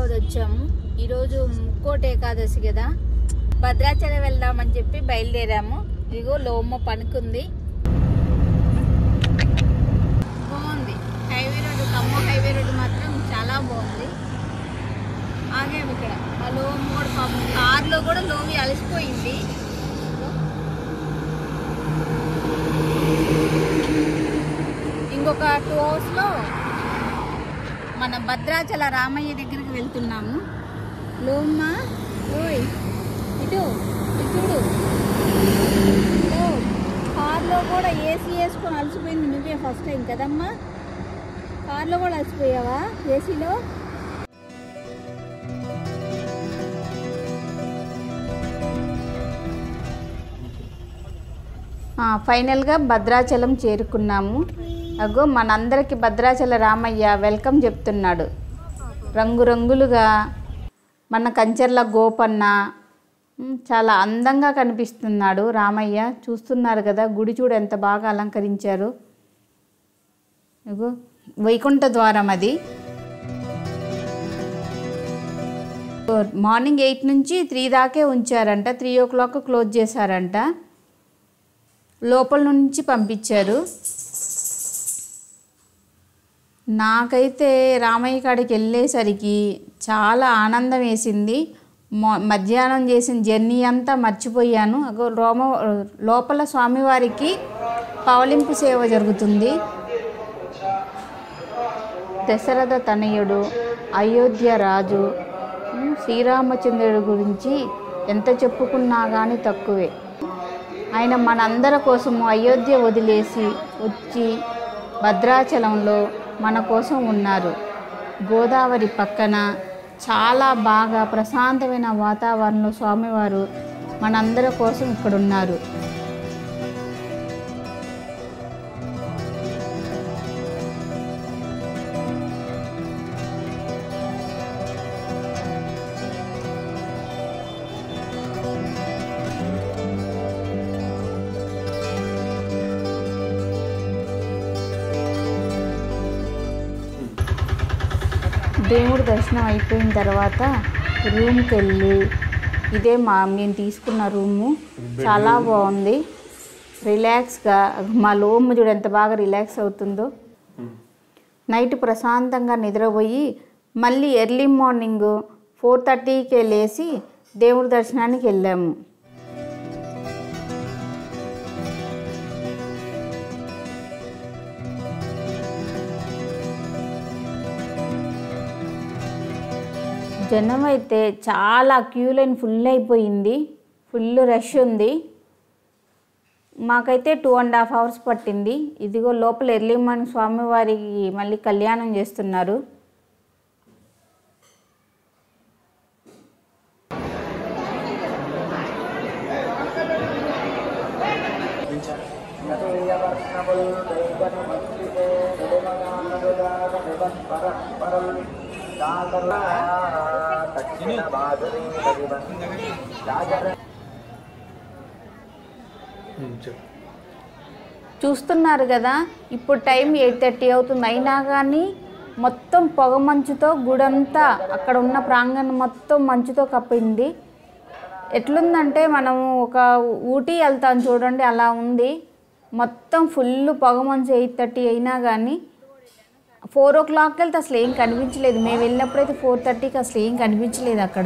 అమరావతి వచ్చాము ఈరోజు ముక్కోటి ఏకాదశి కదా భద్రాచలం వెళ్దామని చెప్పి బయలుదేరాము ఇదిగో లోమ్మ పనుకుంది బాగుంది highway road Khammam highway road మాత్రం చాలా బాగుంది ఆగాము ఇక్కడ ఆ లోమ్ కూడా పాపం కార్లో కూడా లోమి అలసిపోయింది ఇంకొక టూ అవర్స్లో మన భద్రాచల రామయ్య దగ్గరికి వెళ్తున్నాము లోమ్మ ఓయ్ ఇటు ఇటు చూడు ఓ, కార్లో కూడా ఏసీ వేసుకొని అలసిపోయింది నువ్వే ఫస్ట్ టైం కదమ్మా కార్లో కూడా అలసిపోయావా ఏసీలో ఫైనల్గా భద్రాచలం చేరుకున్నాము అగో మనందరికి భద్రాచల రామయ్య వెల్కమ్ చెప్తున్నాడు రంగురంగులుగా మన కంచెర్ల గోపన్న ఉమ్, చాలా అందంగా కనిపిస్తున్నాడు రామయ్య చూస్తున్నారు కదా గుడి చూడు ఎంత బాగా అలంకరించారు ఇగో వైకుంఠ ద్వారం అది మార్నింగ్ ఎయిట్ నుంచి త్రీ దాకే ఉంచారంట త్రీ ఓ క్లాక్ క్లోజ్ చేశారంట లోపల నుంచి పంపించారు నాకైతే రామయ్య కాడికి వెళ్ళేసరికి చాలా ఆనందం వేసింది మొ- మధ్యాహ్నం చేసిన జర్నీ అంతా మర్చిపోయాను అగో రోమ లోపల స్వామివారికి పవలింపు సేవ జరుగుతుంది దశరథ తనయుడు అయోధ్య రాజు ఉమ్, శ్రీరామచంద్రుడి గురించి ఎంత చెప్పుకున్నా కానీ తక్కువే ఆయన మనందరి కోసము అయోధ్య వదిలేసి వచ్చి భద్రాచలంలో మన కోసం ఉన్నారు గోదావరి పక్కన చాలా బాగా ప్రశాంతమైన వాతావరణంలో స్వామివారు మనందరి కోసం ఇక్కడ ఉన్నారు దేవుడి దర్శనం అయిపోయిన తర్వాత రూమ్కి వెళ్ళి ఇదే మా మేము తీసుకున్న రూము చాలా బాగుంది రిలాక్స్గా మా లోమ్ చూడు ఎంత బాగా రిలాక్స్ అవుతుందో నైట్ ప్రశాంతంగా నిద్రపోయి మళ్ళీ ఎర్లీ మార్నింగ్ ఫోర్ థర్టీకే లేచి దేవుడి దర్శనానికి వెళ్ళాము జనం అయితే చాలా క్యూ లైన్ ఫుల్ అయిపోయింది ఫుల్ రష్ ఉంది మాకైతే టూ అండ్ హాఫ్ అవర్స్ పట్టింది ఇదిగో లోపల ఎర్లీ మార్నింగ్ స్వామివారికి మళ్ళీ కళ్యాణం చేస్తున్నారు చూస్తున్నారు కదా ఇప్పుడు టైం ఎయిట్ థర్టీ అవుతుంది అయినా కానీ మొత్తం పొగ మంచుతో గుడంతా అక్కడ ఉన్న ప్రాంగణం మొత్తం మంచుతో కప్పింది ఎట్లుందంటే మనము ఒక ఊటీ వెళ్తాం చూడండి అలా ఉంది మొత్తం ఫుల్ పొగ మంచు ఎయిట్ థర్టీ అయినా కానీ ఫోర్ ఓ క్లాక్కి వెళ్తే అసలు ఏం కనిపించలేదు మేము వెళ్ళినప్పుడైతే ఫోర్ థర్టీకి అసలు ఏం కనిపించలేదు అక్కడ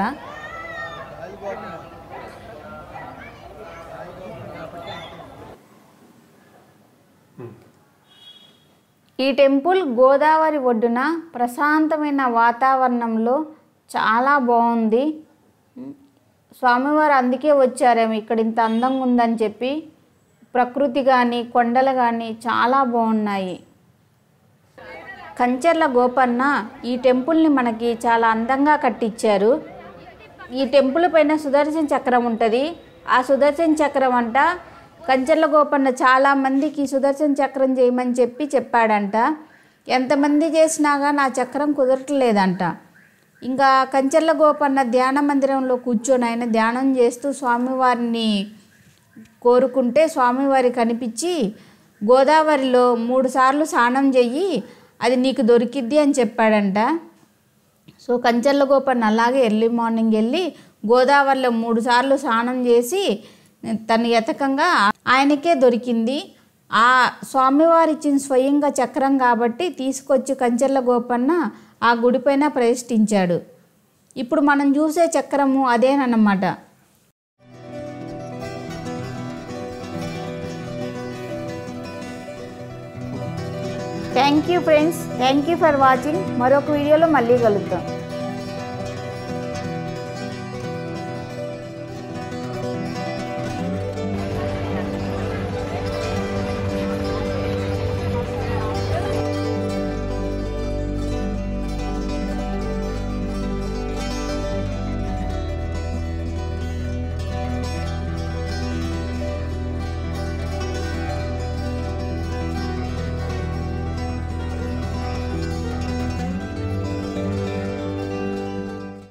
ఈ టెంపుల్ గోదావరి ఒడ్డున ప్రశాంతమైన వాతావరణంలో చాలా బాగుంది స్వామివారు అందుకే వచ్చారేమో ఇక్కడ ఇంత అందంగా ఉందని చెప్పి ప్రకృతి కానీ కొండలు కానీ చాలా బాగున్నాయి కంచెర్ల గోపన్న ఈ టెంపుల్ని మనకి చాలా అందంగా కట్టించారు ఈ టెంపుల్ పైన సుదర్శన చక్రం ఉంటుంది ఆ సుదర్శన చక్రం అంట కంచెర్ల గోపన్న చాలా మందికి సుదర్శన చక్రం చేయమని చెప్పి చెప్పాడంట ఎంతమంది చేసినా కానీ ఆ చక్రం కుదరట్లేదంట ఇంకా కంచెర్ల గోపన్న ధ్యాన మందిరంలో కూర్చొని ఆయన ధ్యానం చేస్తూ స్వామివారిని కోరుకుంటే స్వామివారి కనిపించి గోదావరిలో మూడు సార్లు స్నానం చెయ్యి అది నీకు దొరికిద్ది అని చెప్పాడంట సో కంచెర్ల గోపన్న అలాగే ఎర్లీ మార్నింగ్ వెళ్ళి గోదావరిలో మూడు సార్లు స్నానం చేసి తన యతకంగా ఆయనకే దొరికింది ఆ స్వామివారి ఇచ్చిన స్వయంగా చక్రం కాబట్టి తీసుకొచ్చి కంచెర్ల గోపన్న ఆ గుడిపైన ప్రతిష్ఠించాడు ఇప్పుడు మనం చూసే చక్రము అదేనన్నమాట thank you friends thank you for watching మరొక వీడియోలో మళ్ళీ కలుద్దాం